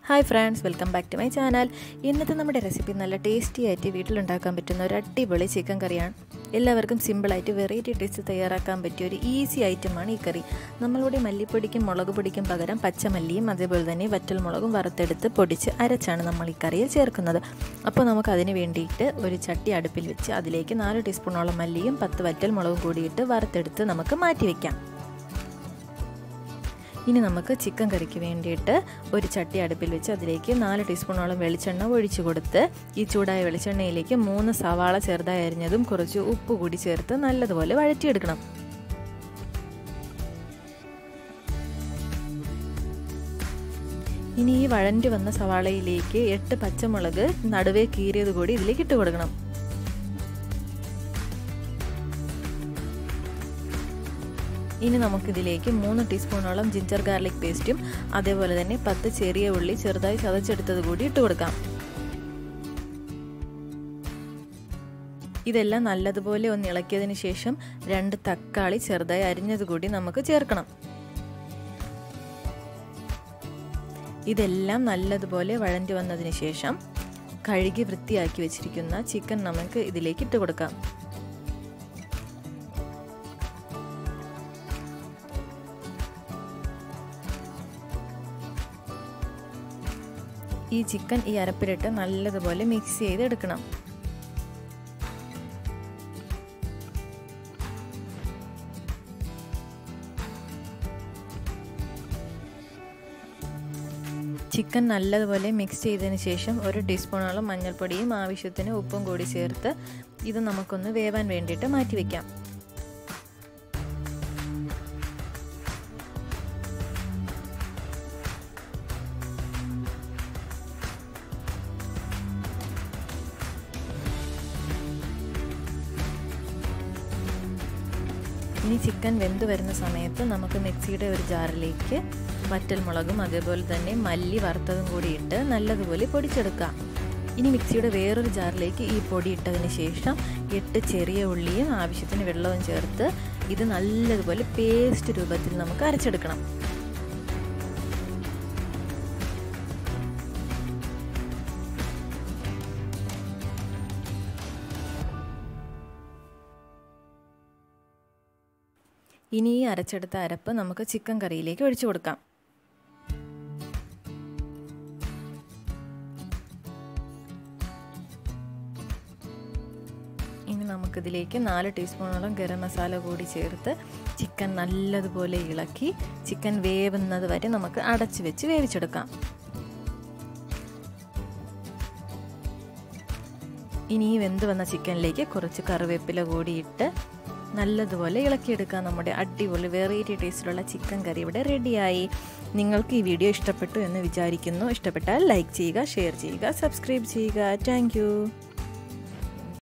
hi friends welcome back to my channel ഇന്നത്തെ നമ്മുടെ recipe നല്ല ടേസ്റ്റി ആയിട്ട് വീട്ടിലുണ്ടാക്കാൻ പറ്റുന്ന ഒരു അടിപൊളി ചിക്കൻ കറിയാണ് എല്ലാവർക്കും സിമ്പിളായിട്ട് വെറൈറ്റി ഡിഷ് തയ്യാറാക്കാൻ പറ്റിയ ഒരു ഈസി ഐറ്റമാണ് ഈ കറി നമ്മളിവിടെ മല്ലിപ്പൊടിക്കും മുളക് പൊടിക്കും പകരം പച്ചമല്ലിയും അതേപോലെ തന്നെ വറ്റൽ മുളകും വറുത്തെടുത്ത് പൊടിച്ച് അരച്ചാണ് നമ്മൾ ഈ കറിയിൽ ചേർക്കുന്നത് അപ്പോൾ നമുക്ക് അതിന് വേണ്ടിയിട്ട് ഒരു ചട്ടി അടുപ്പിൽ വെച്ച് അതിലേക്ക് നാല് ടീസ്പൂണോളം മല്ലിയും പത്ത് വറ്റൽ മുളകും കൂടിയിട്ട് വറുത്തെടുത്ത് നമുക്ക് മാറ്റി വയ്ക്കാം ഇനി നമുക്ക് ചിക്കൻ കറിക്ക് വേണ്ടിയിട്ട് ഒരു ചട്ടി അടുപ്പിൽ വെച്ച് അതിലേക്ക് നാല് ടീസ്പൂണോളം വെളിച്ചെണ്ണ ഒഴിച്ചു കൊടുത്ത് ഈ ചൂടായ വെളിച്ചെണ്ണയിലേക്ക് മൂന്ന് സവാള ചെറുതായി അരിഞ്ഞതും കുറച്ച് ഉപ്പ് കൂടി ചേർത്ത് നല്ലതുപോലെ വഴറ്റിയെടുക്കണം ഇനി ഈ വഴണ്ടി വന്ന സവാളയിലേക്ക് എട്ട് പച്ചമുളക് നടുവേ കീറിയത് കൂടി ഇതിലേക്ക് ഇട്ട് കൊടുക്കണം ഇനി നമുക്കിതിലേക്ക് മൂന്ന് ടീസ്പൂണോളം ജിഞ്ചർ ഗാർലിക് പേസ്റ്റും അതേപോലെ തന്നെ പത്ത് ചെറിയ ഉള്ളി ചെറുതായി ചതച്ചെടുത്തത് കൂടി ഇട്ട് കൊടുക്കാം ഇതെല്ലാം നല്ലതുപോലെ ഒന്ന് ഇളക്കിയതിന് ശേഷം രണ്ട് തക്കാളി ചെറുതായി അരിഞ്ഞത് കൂടി നമുക്ക് ചേർക്കണം ഇതെല്ലാം നല്ലതുപോലെ വഴണ്ടി വന്നതിന് ശേഷം കഴുകി വൃത്തിയാക്കി വെച്ചിരിക്കുന്ന ചിക്കൻ നമുക്ക് ഇതിലേക്ക് ഇട്ട് കൊടുക്കാം ഈ ചിക്കൻ ഈ അരപ്പിലിട്ട് നല്ലതുപോലെ മിക്സ് ചെയ്ത് എടുക്കണം ചിക്കൻ നല്ലതുപോലെ മിക്സ് ചെയ്തതിന് ശേഷം ഒരു ടീസ്പൂണോളം മഞ്ഞൾപ്പൊടിയും ആവശ്യത്തിന് ഉപ്പും കൂടി ചേർത്ത് ഇത് നമുക്കൊന്ന് വേവാൻ വേണ്ടിയിട്ട് മാറ്റി വയ്ക്കാം ഇനി ചിക്കൻ വെന്ത് വരുന്ന സമയത്ത് നമുക്ക് മിക്സിയുടെ ഒരു ജാറിലേക്ക് വറ്റൽ മുളകും അതേപോലെ തന്നെ മല്ലി വറുത്തതും കൂടി ഇട്ട് നല്ലതുപോലെ പൊടിച്ചെടുക്കാം ഇനി മിക്സിയുടെ വേറൊരു ജാറിലേക്ക് ഈ പൊടി ഇട്ടതിന് ശേഷം എട്ട് ചെറിയ ഉള്ളിയും ആവശ്യത്തിന് വെള്ളവും ചേർത്ത് ഇത് നല്ലതുപോലെ പേസ്റ്റ് രൂപത്തിൽ നമുക്ക് അരച്ചെടുക്കണം ഇനി ഈ അരച്ചെടുത്ത അരപ്പ് നമുക്ക് ചിക്കൻ കറിയിലേക്ക് ഒഴിച്ചു കൊടുക്കാം ഇനി നമുക്കിതിലേക്ക് നാല് ടീസ്പൂണോളം ഗരം മസാല കൂടി ചേർത്ത് ചിക്കൻ നല്ലതുപോലെ ഇളക്കി ചിക്കൻ വേവുന്നത് വരെ നമുക്ക് അടച്ചു വെച്ച് വേവിച്ചെടുക്കാം ഇനി ഈ വെന്ത് വന്ന ചിക്കനിലേക്ക് കുറച്ച് കറിവേപ്പില കൂടി ഇട്ട് നല്ലതുപോലെ ഇളക്കിയെടുക്കാം നമ്മുടെ അടിപൊളി വെറൈറ്റി ടേസ്റ്റിലുള്ള ചിക്കൻ കറി ഇവിടെ റെഡിയായി നിങ്ങൾക്ക് ഈ വീഡിയോ ഇഷ്ടപ്പെട്ടു എന്ന് വിചാരിക്കുന്നു ഇഷ്ടപ്പെട്ടാൽ ലൈക്ക് ചെയ്യുക ഷെയർ ചെയ്യുക സബ്സ്ക്രൈബ് ചെയ്യുക താങ്ക്